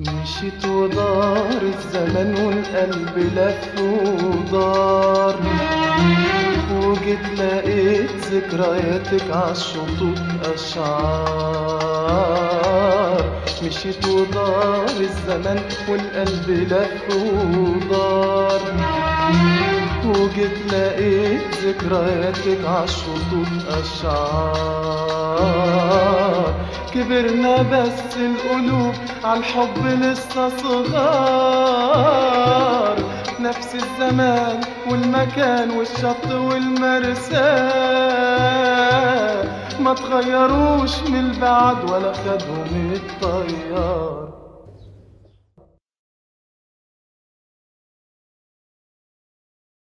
مشيت ودار الزمن والقلب لف ودار وجيت لقيت ذكرياتك عالشطوط أشعار مشيت ودار الزمن والقلب لف ودار وجيت لقيت ذكرياتك عالشطوط أشعار كبرنا بس القلوب عالحب لسه صغار نفس الزمان والمكان والشط والمرساه ما تغيروش من البعد ولا خدهم الطيار